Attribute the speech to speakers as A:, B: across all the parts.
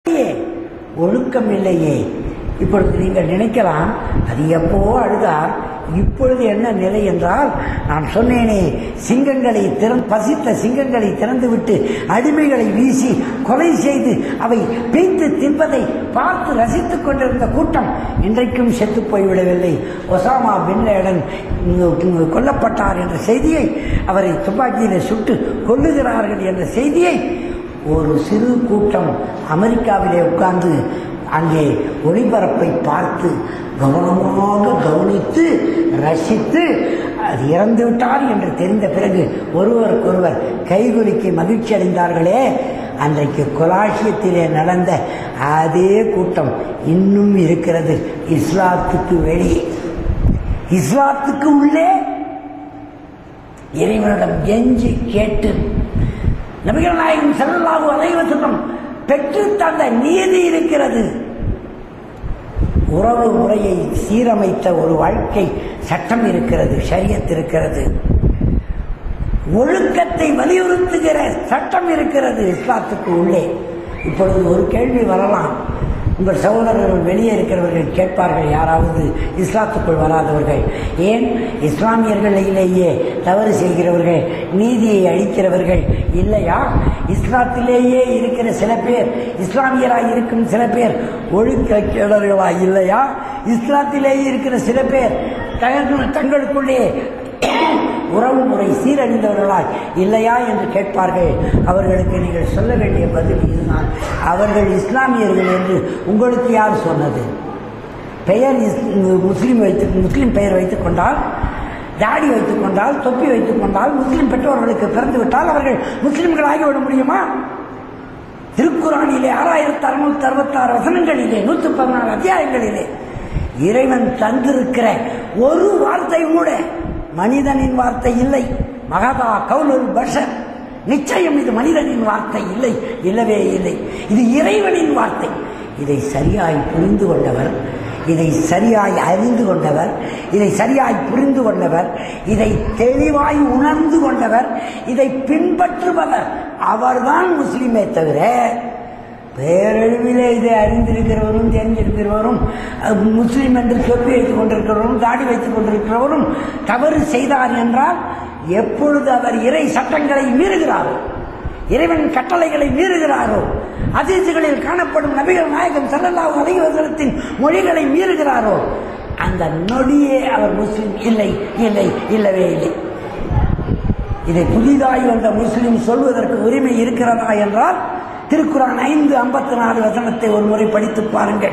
A: இல்லையே, ஒழுக்கம் இல்லையே இப்பொழுது நீங்கள் நினைக்கலாம் அது எப்போ அழுதார் இப்பொழுது என்ன நிலை என்றால் நான் சொன்னேனே சிங்கங்களை திறன் பசித்த சிங்கங்களை திறந்துவிட்டு அடிமைகளை வீசி கொலை செய்து அவை பீத்து தின்பதை பார்த்து ரசித்துக் கொண்டிருந்த கூட்டம் இன்றைக்கும் செத்து போய்விடவில்லை ஒசாமா பின் லேடன் உம், கொல்லப்பட்டார் என்ற செய்தியை அவரை துப்பாக்கியிலே சுட்டு கொல்லுகிறார்கள் என்ற செய்தியை ஒரு சிறு கூட்டம் அமெரிக்காவிலே உட்கார்ந்து அங்கே ஒளிபரப்பை பார்த்து கவனமாக கவனித்து ரசித்து அது இறந்து விட்டார் என்று தெரிந்த பிறகு ஒருவருக்கொருவர் கைகுலுக்கி மகிழ்ச்சி அடைந்தார்களே அன்றைக்கு கொலாசியத்திலே நடந்த அதே கூட்டம் இன்னும் இருக்கிறது இஸ்லாத்துக்கு வெளியே இஸ்லாத்துக்கு உள்ளே இறைவனிடம் கெஞ்சி கேட்டு நபிகள் நாயகம் செல்லல்லாஹு அலைவசம் பெற்று தந்த நீதி இருக்கிறது உறவு முறையை சீரமைத்த ஒரு வாழ்க்கை சட்டம் இருக்கிறது ஷரியத் இருக்கிறது ஒழுக்கத்தை வலியுறுத்துகிற சட்டம் இருக்கிறது இஸ்லாத்துக்கு உள்ளே இப்பொழுது ஒரு கேள்வி வரலாம் உங்கள் சகோதரர்கள் வெளியே இருக்கிறவர்கள் கேட்பார்கள் யாராவது இஸ்லாத்துக்குள் வராதவர்கள் ஏன் இஸ்லாமியர்களிலேயே தவறு செய்கிறவர்கள் நீதியை அளிக்கிறவர்கள் இல்லையா இஸ்லாத்திலேயே இருக்கிற சில பேர் இஸ்லாமியராய் இருக்கும் சில பேர் ஒழுக்கேடர்களா இல்லையா இஸ்லாத்திலேயே இருக்கிற சில பேர் தங்கள் தங்களுக்குள்ளே உறவு முறை சீரழிந்தவர்களாய் இல்லையா என்று கேட்பார்கள் அவர்களுக்கு நீங்கள் சொல்ல வேண்டிய பதில் இதுதான் அவர்கள் இஸ்லாமியர்கள் என்று உங்களுக்கு யார் சொன்னது பெயர் இஸ்- முஸ்லீம் வைத்து முஸ்லீம் பெயர் வைத்துக் கொண்டால் தாடி வைத்துக் கொண்டால் தொப்பி வைத்துக் கொண்டால் முஸ்லீம் பெற்றோர்களுக்கு பிறந்து விட்டால் அவர்கள் முஸ்லிம்கள் ஆகிவிட முடியுமா திருக்குறானிலே ஆறாயிரத்தி அறுநூத்தி அறுபத்தாறு வசனங்களிலே நூத்தி பதினாலு அத்தியாயங்களிலே இறைவன் தந்திருக்கிற ஒரு வார்த்தை கூட மனிதனின் வார்த்தை இல்லை மகதா கவுலுல் பஷர் நிச்சயம் இது மனிதனின் வார்த்தை இல்லை இல்லவே இல்லை இது இறைவனின் வார்த்தை இதை சரியாய் புரிந்து கொண்டவர் இதை சரியாய் அறிந்து கொண்டவர் இதை சரியாய் புரிந்து கொண்டவர் இதை தெளிவாய் உணர்ந்து கொண்டவர் இதை பின்பற்றுபவர் அவர்தான் முஸ்லிமே தவிர பேரழிவிலே இதை அறிந்திருக்கிறவரும் தெரிஞ்சிருக்கிறவரும் அஹ், முஸ்லிம் என்று சொல்லி வைத்துக் கொண்டிருக்கிறவரும் தாடி வைத்துக் கொண்டிருக்கிறவரும் தவறு செய்தார் என்றால் எப்பொழுது அவர் இறை சட்டங்களை மீறுகிறாரோ இறைவன் கட்டளைகளை மீறுகிறாரோ அதிர்ச்சிகளில் காணப்படும் நபிகள் நாயகம் ஸல்லல்லாஹு அலைஹி வஸல்லத்தின் மொழிகளை மீறுகிறாரோ அந்த நொடியே அவர் முஸ்லிம் இல்லை இல்லை இல்லவே இல்லை இதை புதிதாய் வந்த முஸ்லிம் சொல்வதற்கு உரிமை இருக்கிறதா என்றால் திருக்குறான் ஐந்து ஐம்பத்தி நாலு வசனத்தை ஒரு முறை படித்து பாருங்கள்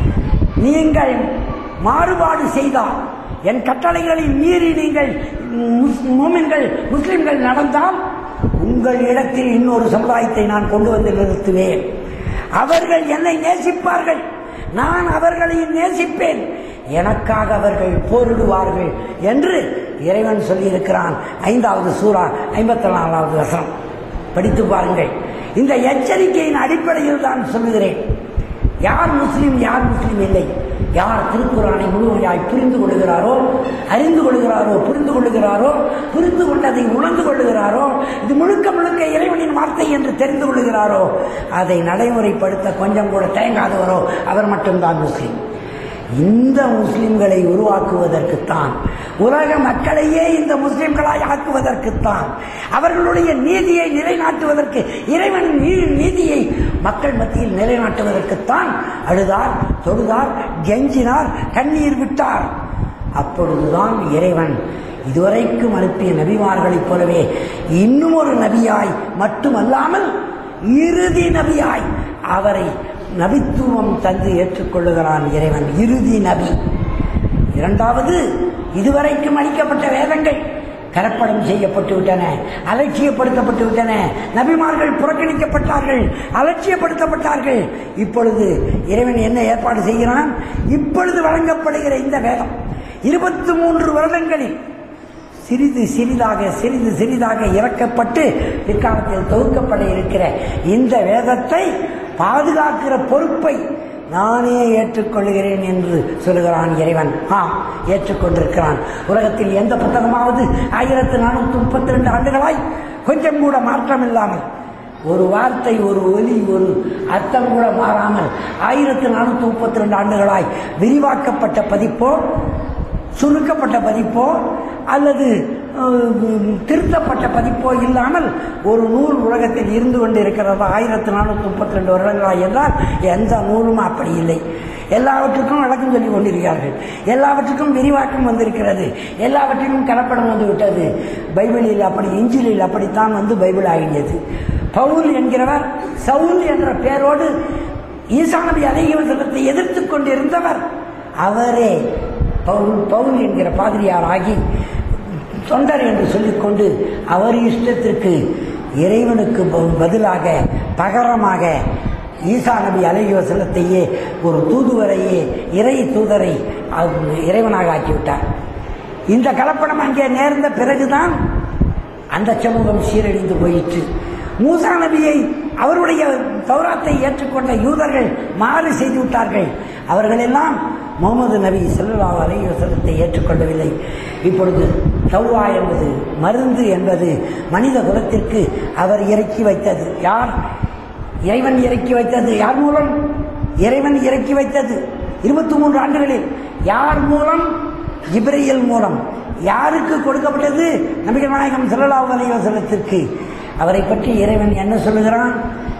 A: நீங்கள் மாறுபாடு செய்தால் என் கட்டளைகளை மீறி நீங்கள் முஸ்- மூமின்கள் முஸ்லிம்கள் நடந்தால் உங்கள் இடத்தில் இன்னொரு சமுதாயத்தை நான் கொண்டு வந்து நிறுத்துவேன் அவர்கள் என்னை நேசிப்பார்கள் நான் அவர்களை நேசிப்பேன் எனக்காக அவர்கள் போரிடுவார்கள் என்று இறைவன் சொல்லியிருக்கிறான் ஐந்தாவது சூறா ஐம்பத்தி நாலாவது வசனம் படித்து பாருங்கள் இந்த எச்சரிக்கையின் அடிப்படையில் தான் சொல்லுகிறேன் யார் முஸ்லீம் யார் முஸ்லீம் இல்லை யார் திருக்குறானை முழுமையாய் புரிந்து கொள்கிறாரோ அறிந்து கொள்கிறாரோ புரிந்து கொள்கிறாரோ புரிந்து கொண்டதை உணர்ந்து கொள்கிறாரோ இது முழுக்க முழுக்க இறைவனின் வார்த்தை என்று தெரிந்து கொள்கிறாரோ அதை நடைமுறைப்படுத்த கொஞ்சம் கூட தயங்காதவரோ அவர் மட்டும்தான் முஸ்லீம் இந்த முஸ்லிம்களை உருவாக்குவதற்குத்தான் உலக மக்களையே இந்த முஸ்லிம்களாய் ஆக்குவதற்குத்தான் அவர்களுடைய நீதியை நிலைநாட்டுவதற்கு இறைவன் நீ- நீதியை மக்கள் மத்தியில் நிலைநாட்டுவதற்குத்தான் அழுதார் தொழுதார் கெஞ்சினார் கண்ணீர் விட்டார் அப்பொழுதுதான் இறைவன் இதுவரைக்கும் அனுப்பிய நபிமார்களைப் போலவே இன்னும் ஒரு நபியாய் மட்டுமல்லாமல் இறுதி நபியாய் அவரை நபித்துவம் தந்து ஏற்றுக்கொள்ளுகிறான் இறைவன் இறுதி நபி இரண்டாவது இதுவரைக்கும் அளிக்கப்பட்ட வேதங்கள் கரப்படம் செய்யப்பட்டு விட்டன அலட்சியப்படுத்தப்பட்டு விட்டன நபிமார்கள் புறக்கணிக்கப்பட்டார்கள் அலட்சியப்படுத்தப்பட்டார்கள் இப்பொழுது இறைவன் என்ன ஏற்பாடு செய்கிறான் இப்பொழுது வழங்கப்படுகிற இந்த வேதம் இருபத்தி மூன்று வருடங்களில் சிறிது சிறிதாக சிறிது சிறிதாக இறக்கப்பட்டு பிற்காலத்தில் தொகுக்கப்பட இருக்கிற இந்த வேதத்தை பாதுகாக்கிற பொறுப்பை நானே ஏற்றுக்கொள்கிறேன் என்று சொல்லுகிறான் இறைவன் ஆம் ஏற்றுக்கொண்டிருக்கிறான் உலகத்தில் எந்த புத்தகமாவது ஆயிரத்து நானூற்றி முப்பத்தி ரெண்டு ஆண்டுகளாய் கொஞ்சம் கூட மாற்றம் இல்லாமல் ஒரு வார்த்தை ஒரு ஒலி ஒரு அர்த்தம் கூட மாறாமல் ஆயிரத்தி நானூற்றி முப்பத்தி ரெண்டு ஆண்டுகளாய் விரிவாக்கப்பட்ட பதிப்போ சுருக்கப்பட்ட பதிப்போ அல்லது அஹ், திருத்தப்பட்ட பதிப்போ இல்லாமல் ஒரு நூல் உலகத்தில் இருந்து கொண்டு இருக்கிறது ஆயிரத்தி நானூற்றி முப்பத்தி ரெண்டு வருடங்களாய் என்றால் எந்த நூலும் அப்படி இல்லை எல்லாவற்றுக்கும் விளக்கம் சொல்லிக் கொண்டிருக்கிறார்கள் எல்லாவற்றுக்கும் விரிவாக்கம் வந்திருக்கிறது எல்லாவற்றிலும் கலப்படம் வந்து விட்டது பைபிளில் அப்படி இஞ்சிலில் அப்படித்தான் வந்து பைபிள் ஆகியது பவுல் என்கிறவர் சவுல் என்ற பெயரோடு ஈசா நபி அலைவசனத்தை எதிர்த்து கொண்டிருந்தவர் அவரே பவுல் பவுல் என்கிற பாதிரியார் ஆகி தொண்டர் என்று சொல்லிக்கொண்டு அவர் இஷ்டத்திற்கு இறைவனுக்கு ப- பதிலாக பகரமாக ஈசா நபி அலைஹி வஸல்லத்தையே ஒரு தூதுவரையே இறை தூதரை அவர் இறைவனாக ஆக்கிவிட்டார் இந்த கலப்படம் அங்கே நேர்ந்த பிறகுதான் அந்த சமூகம் சீரழிந்து போயிற்று மூசா நபியை அவருடைய தௌராத்தை ஏற்றுக்கொண்ட யூதர்கள் மாறு செய்து விட்டார்கள் அவர்கள் எல்லாம் முகமது நபி ஸல்லல்லாஹு அலைஹி வஸல்லத்தை ஏற்றுக்கொள்ளவில்லை இப்பொழுது தௌரா என்பது மருந்து என்பது மனித குலத்திற்கு அவர் இறக்கி வைத்தது யார் இறைவன் இறக்கி வைத்தது யார் மூலம் இறைவன் இறக்கி வைத்தது இருபத்தி மூன்று ஆண்டுகளில் யார் மூலம் ஜிப்ரையில் மூலம் யாருக்கு கொடுக்கப்பட்டது நபிகள் நாயகம் ஸல்லல்லாஹு அலைஹி வஸல்லத்திற்கு அவரை பற்றி இறைவன் என்ன சொல்லுகிறான்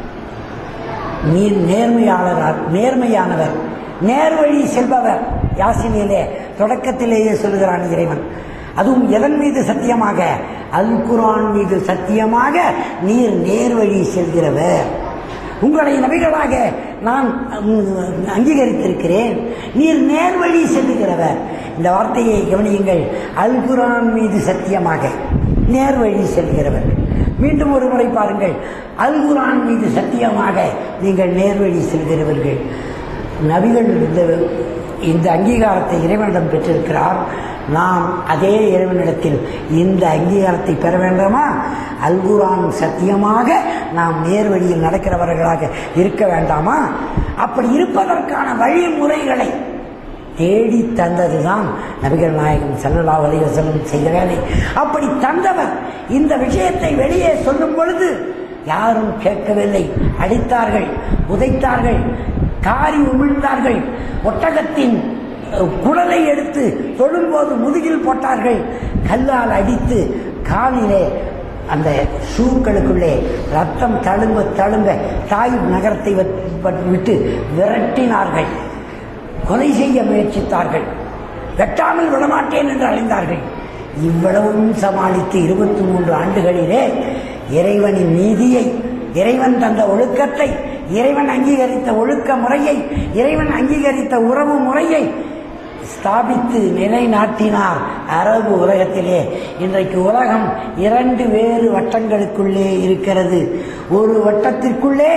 A: நீர் நேர்மையாளர் நேர்மையானவர் நேர்வழி செல்பவர் யாசினியிலே தொடக்கத்திலேயே சொல்லுகிறான் இறைவன் அதுவும் எதன் மீது சத்தியமாக அல் குர்ஆன் மீது சத்தியமாக நீர் நேர்வழி செல்கிறவர் உங்களை நபிகளாக நான் உம், அங்கீகரித்திருக்கிறேன் நீர் நேர்வழி செல்லுகிறவர் இந்த வார்த்தையை கவனியுங்கள் அல் குர்ஆன் மீது சத்தியமாக நேர்வழி செல்கிறவர் மீண்டும் ஒரு முறை பாருங்கள் அல் குர்ஆன் மீது சத்தியமாக நீங்கள் நேர்வழி செல்கிறவர்கள் நபிகள் இந்த இந்த அங்கீகாரத்தை இறைவனிடம் பெற்றிருக்கிறார் நாம் அதே இறைவனிடத்தில் இந்த அங்கீகாரத்தை பெற வேண்டாமா அல் குர்ஆன் சத்தியமாக நாம் நேர்வழியில் நடக்கிறவர்களாக இருக்க வேண்டாமா அப்படி இருப்பதற்கான வழிமுறைகளை தேடி தந்ததுதான் நபிகள் நாயகம் ஸல்லல்லாஹு அலைஹி வஸல்லம் செய்த வேலை அப்படி தந்தவர் இந்த விஷயத்தை வெளியே சொல்லும் பொழுது யாரும் கேட்கவில்லை அடித்தார்கள் உதைத்தார்கள் காரி உமிழ்ந்தார்கள் ஒட்டகத்தின் அஹ், குடலை எடுத்து தொழும்போது முதுகில் போட்டார்கள் கல்லால் அடித்து காலிலே அந்த ஷூக்களுக்குள்ளே ரத்தம் தழும்ப தழும்ப தாய் நகரத்தை வ- விட்டு விரட்டினார்கள் கொலை செய்ய முயற்சித்தார்கள் வெட்டாமல் விடமாட்டேன் என்று அழைந்தார்கள் இவ்வளவும் சமாளித்து இருபத்தி மூன்று ஆண்டுகளிலே இறைவனின் நீதியை இறைவன் தந்த ஒழுக்கத்தை இறைவன் அங்கீகரித்த ஒழுக்க முறையை இறைவன் அங்கீகரித்த உறவு முறையை ஸ்தாபித்து நிலைநாட்டினார் அரபு உலகத்திலே இன்றைக்கு உலகம் இரண்டு வேறு வட்டங்களுக்குள்ளே இருக்கிறது ஒரு வட்டத்திற்குள்ளே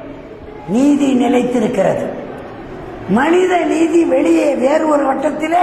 A: நீதி நிலைத்திருக்கிறது மனித நீதி வெளியே வேறு ஒரு வட்டத்திலே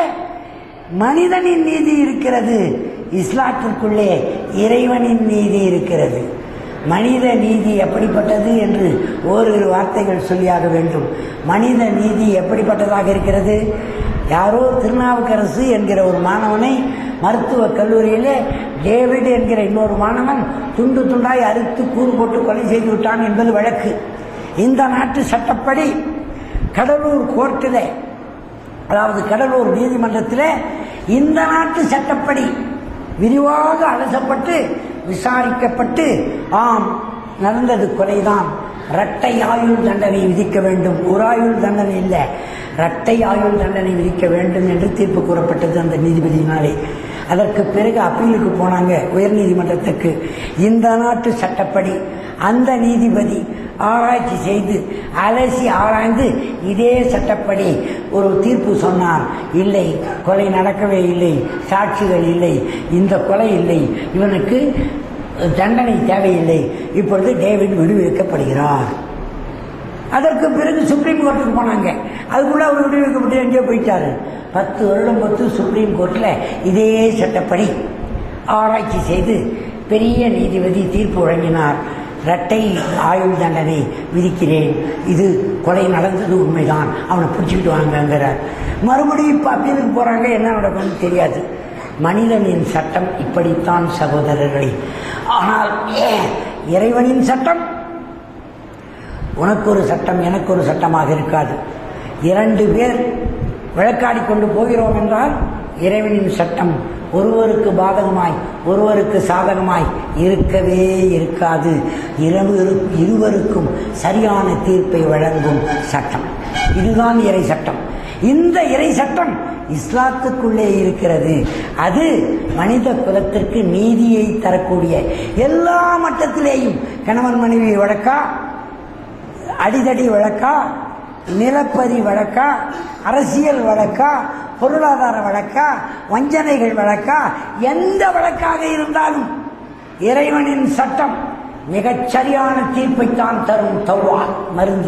A: மனிதனின் நீதி இருக்கிறது இஸ்லாத்திற்குள்ளே இறைவனின் நீதி இருக்கிறது மனித நீதி எப்படிப்பட்டது என்று ஓரிரு வார்த்தைகள் சொல்லியாக வேண்டும் மனித நீதி எப்படிப்பட்டதாக இருக்கிறது யாரோ திருநாவுக்கரசு என்கிற ஒரு மாணவனை மருத்துவக் கல்லூரியிலே டேவிட் என்கிற இன்னொரு மாணவன் துண்டு துண்டாய் அறுத்து கூறு போட்டு கொலை செய்து விட்டான் என்பது வழக்கு இந்த நாட்டு சட்டப்படி கடலூர் கோர்ட்டிலே அதாவது கடலூர் நீதிமன்றத்திலே இந்த நாட்டு சட்டப்படி விரிவாக அலசப்பட்டு விசாரிக்கப்பட்டு ஆம் நடந்தது கொலைதான் இரட்டை ஆயுள் தண்டனை விதிக்க வேண்டும் ஒரு ஆயுள் தண்டனை இல்லை இரட்டை ஆயுள் தண்டனை விதிக்க வேண்டும் என்று தீர்ப்பு கூறப்பட்டது அந்த நீதிபதியினாலே அதற்கு பிறகு அப்பீலுக்கு போனாங்க உயர்நீதிமன்றத்துக்கு இந்த நாட்டு சட்டப்படி அந்த நீதிபதி ஆராய்ச்சி செய்து அலசி ஆராய்ந்து இதே சட்டப்படி ஒரு தீர்ப்பு சொன்னார் இல்லை கொலை நடக்கவே இல்லை சாட்சிகள் இல்லை இந்த கொலை இல்லை இவனுக்கு தண்டனை தேவையில்லை இப்பொழுது டேவிட் விடுவிக்கப்படுகிறார் அதற்கு பிறகு சுப்ரீம் கோர்ட்டுக்கு போனாங்க அதுக்குள்ள அவர் விடுவிக்கப்பட்டு எங்கேயோ போயிட்டாரு பத்து வருடம் பொறுத்து சுப்ரீம் கோர்ட்டில் இதே சட்டப்படி ஆராய்ச்சி செய்து பெரிய நீதிபதி தீர்ப்பு வழங்கினார் இரட்டை ஆயுள் தண்டனை விதிக்கிறேன் இது கொலை நடந்தது உண்மைதான் அவனை பிடிச்சிக்கிட்டு வாங்கங்கிறார் மறுபடியும் இப்போ அப்பீலுக்கு போகிறாங்க என்ன நடக்கும்னு தெரியாது மனிதனின் சட்டம் இப்படித்தான் சகோதரர்களே ஆனால் ஏன் இறைவனின் சட்டம் உனக்கு ஒரு சட்டம் எனக்கு ஒரு சட்டமாக இருக்காது இரண்டு பேர் வழக்காடி கொண்டு போகிறோம் என்றால் இறைவனின் சட்டம் ஒருவருக்கு பாதகமாய் ஒருவருக்கு சாதகமாய் இருக்கவே இருக்காது இருவரு இருவருக்கும் சரியான தீர்ப்பை வழங்கும் சட்டம் இதுதான் இறை சட்டம் இந்த இறை சட்டம் இஸ்லாத்துக்குள்ளே இருக்கிறது அது மனித குலத்திற்கு நீதியை தரக்கூடிய எல்லா மட்டத்திலேயும் கணவன் மனைவி வழக்கா அடிதடி வழக்கா நிலப்பரி வழக்கா அரசியல் வழக்கா பொருளாதார வழக்கா வஞ்சனைகள் வழக்கா எந்த வழக்காக இருந்தாலும் இறைவனின் சட்டம் மிகச் சரியான தீர்ப்பைத்தான் தரும் தௌவா மருந்து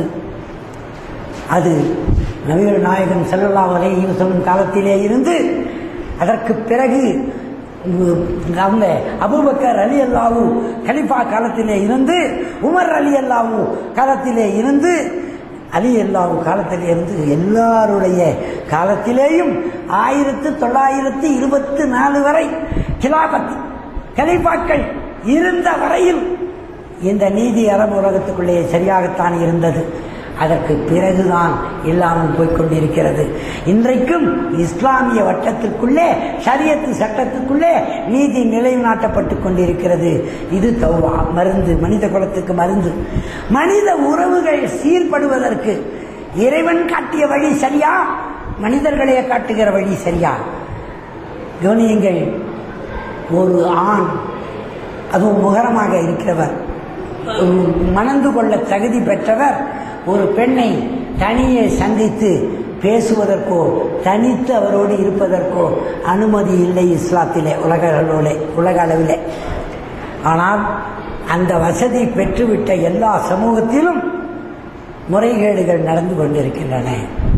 A: அது நபிகள் நாயகன் செல்லல்லா அலைஹி சொல்லும் காலத்திலே இருந்து அதற்கு பிறகு உம், அவங்க அபூபக்கர் அலி அல்லாவு கலிஃபா காலத்திலே இருந்து உமர் அலி அல்லாவு காலத்திலே இருந்து அலி அல்லாவு காலத்திலே இருந்து எல்லாருடைய காலத்திலேயும் ஆயிரத்து தொள்ளாயிரத்து இருபத்தி நாலு வரை கிலாபத் கலிஃபாக்கள் இருந்த வரையில் இந்த நீதி அரபு உலகத்துக்குள்ளே சரியாகத்தான் இருந்தது அதற்கு பிறகுதான் இல்லாமல் போய்க்கொண்டிருக்கிறது இன்றைக்கும் இஸ்லாமிய வட்டத்திற்குள்ளே ஷரியத்து சட்டத்துக்குள்ளே நீதி நிலைநாட்டப்பட்டுக் கொண்டிருக்கிறது இது தௌவா மருந்து மனித குலத்துக்கு மருந்து மனித உறவுகள் சீர்படுவதற்கு இறைவன் காட்டிய வழி சரியா மனிதர்களே காட்டுகிற வழி சரியா கவனியுங்கள் ஒரு ஆண் அதுவும் முகரமாக இருக்கிறவர் உம், மணந்து கொள்ள தகுதி பெற்றவர் ஒரு பெண்ணை தனியே சந்தித்து பேசுவதற்கோ தனித்து அவரோடு இருப்பதற்கோ அனுமதி இல்லை இஸ்லாத்திலே உலக அளவிலே உலக அளவிலே ஆனால் அந்த வசதி பெற்றுவிட்ட எல்லா சமூகத்திலும் முறைகேடுகள் நடந்து கொண்டிருக்கின்றன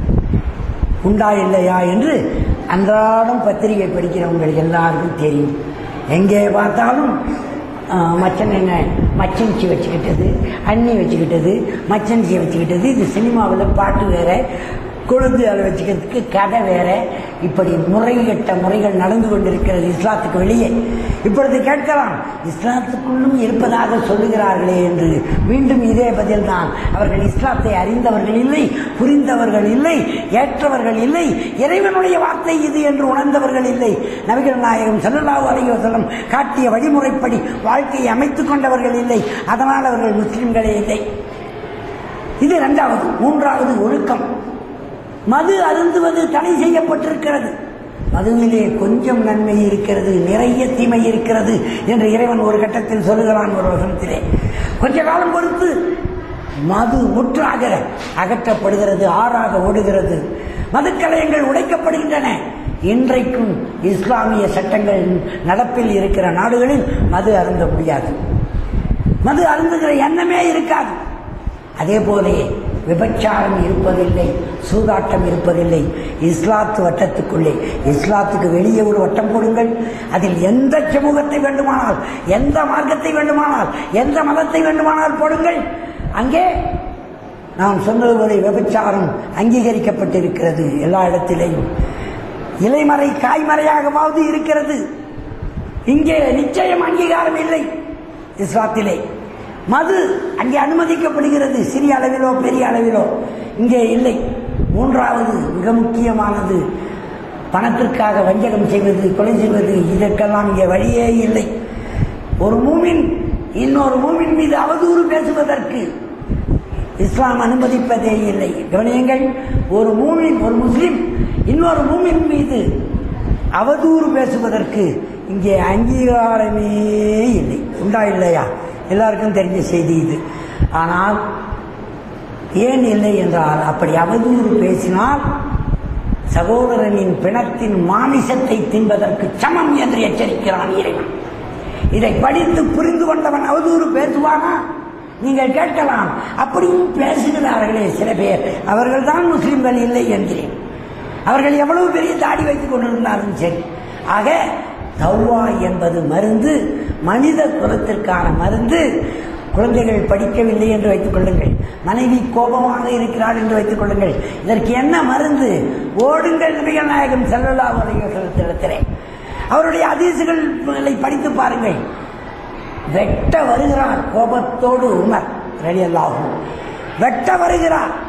A: உண்டா இல்லையா என்று அன்றாடம் பத்திரிகை படிக்கிறவங்களுக்கு எல்லாருக்கும் தெரியும் எங்கே பார்த்தாலும் ஆ, மச்சன் என்ன மச்சன்சி வச்சுக்கிட்டது அண்ணி வச்சுக்கிட்டது மச்சன்சி வச்சுக்கிட்டது இது சினிமாவில் பாட்டு வேற கொழுந்து அதை வச்சுக்கிறதுக்கு கதை வேற இப்படி முறைகெட்ட முறைகள் நடந்து கொண்டிருக்கிறது இஸ்லாத்துக்கு வெளியே இப்பொழுது கேட்கலாம் இஸ்லாத்துக்குள்ளும் இருப்பதாக சொல்லுகிறார்களே என்று மீண்டும் இதே பதில்தான் அவர்கள் இஸ்லாத்தை அறிந்தவர்கள் இல்லை புரிந்தவர்கள் இல்லை ஏற்றவர்கள் இல்லை இறைவனுடைய வார்த்தை இது என்று உணர்ந்தவர்கள் இல்லை நபிகள் நாயகம் ஸல்லல்லாஹு அலைஹி வஸல்லம் காட்டிய வழிமுறைப்படி வாழ்க்கையை அமைத்துக் கொண்டவர்கள் இல்லை அதனால் அவர்கள் முஸ்லிம்களே இல்லை இது இரண்டாவது மூன்றாவது ஒழுக்கம் மது அருந்துவது தடை செய்யப்பட்டிருக்கிறது மதுவிலே கொஞ்சம் நன்மை இருக்கிறது நிறைய தீமை இருக்கிறது என்று இறைவன் ஒரு கட்டத்தில் சொல்லுகிறான் ஒரு வசனத்திலே கொஞ்ச காலம் பொறுத்து மது முற்றாக அகற்றப்படுகிறது ஆறாக ஓடுகிறது மதுக்கலயங்கள் உடைக்கப்படுகின்றன இன்றைக்கும் இஸ்லாமிய சட்டங்கள் நடப்பில் இருக்கிற நாடுகளில் மது அருந்த முடியாது மது அருந்துகிற எண்ணமே இருக்காது அதே போலே விபச்சாரம் இருப்பதில்லை சூதாட்டம் இருப்பதில்லை இஸ்லாத்து வட்டத்துக்குள்ளே இஸ்லாத்துக்கு வெளியே ஒரு வட்டம் கொடுங்கள் அதில் எந்த சமூகத்தை வேண்டுமானால் எந்த மார்க்கத்தை வேண்டுமானால் எந்த மதத்தை வேண்டுமானால் போடுங்கள் அங்கே நான் சொன்னது போல விபச்சாரம் அங்கீகரிக்கப்பட்டிருக்கிறது எல்லா இடத்திலேயும் இலைமறை காய்மறையாகவாவது இருக்கிறது இங்கே நிச்சயம் அங்கீகாரம் இல்லை இஸ்லாத்திலே மது அங்கே அனுமதிக்கப்படுகிறது சிறிய அளவிலோ பெரிய அளவிலோ இங்கே இல்லை மூன்றாவது மிக முக்கியமானது பணத்திற்காக வஞ்சகம் செய்வது கொலை செய்வது இதற்கெல்லாம் இங்கே வழியே இல்லை ஒரு மூமின் இன்னொரு மூமின் மீது அவதூறு பேசுவதற்கு இஸ்லாம் அனுமதிப்பதே இல்லை கவனியுங்கள் ஒரு மூமின் ஒரு முஸ்லிம் இன்னொரு மூமின் மீது அவதூறு பேசுவதற்கு இங்கே அங்கீகாரமே இல்லை உண்டா இல்லையா எல்லாருக்கும் தெரிஞ்ச செய்தி இது ஆனால் ஏன் இல்லை என்றால் அப்படி அவதூறு பேசினால் சகோதரனின் பிணத்தின் மாமிசத்தை தின்பதற்கு சமம் என்று எச்சரிக்கிறான் இறைவன் இதை படித்து புரிந்து கொண்டவன் அவதூறு பேசுவானா நீங்கள் கேட்கலாம் அப்படியும் பேசுகிறார்களே சில பேர் அவர்கள் தான் முஸ்லிம்கள் இல்லை என்கிறேன் அவர்கள் எவ்வளவு பெரிய தாடி வைத்துக் கொண்டிருந்தாலும் சரி ஆக தௌவா என்பது மருந்து மனித குலத்திற்கான மருந்து குழந்தைகள் படிக்கவில்லை என்று வைத்துக் கொள்ளுங்கள் மனைவி கோபமாக இருக்கிறாள் என்று வைத்துக் கொள்ளுங்கள் இதற்கு என்ன மருந்து ஓடுங்கள் நபிகள் நாயகம் செல்லல்லா வலையோசனத்திடத்திலே அவருடைய அதிசுகளை படித்து பாருங்கள் வெட்ட வருகிறார் கோபத்தோடு உமர் ரலியல்லாஹு வெட்ட வருகிறார்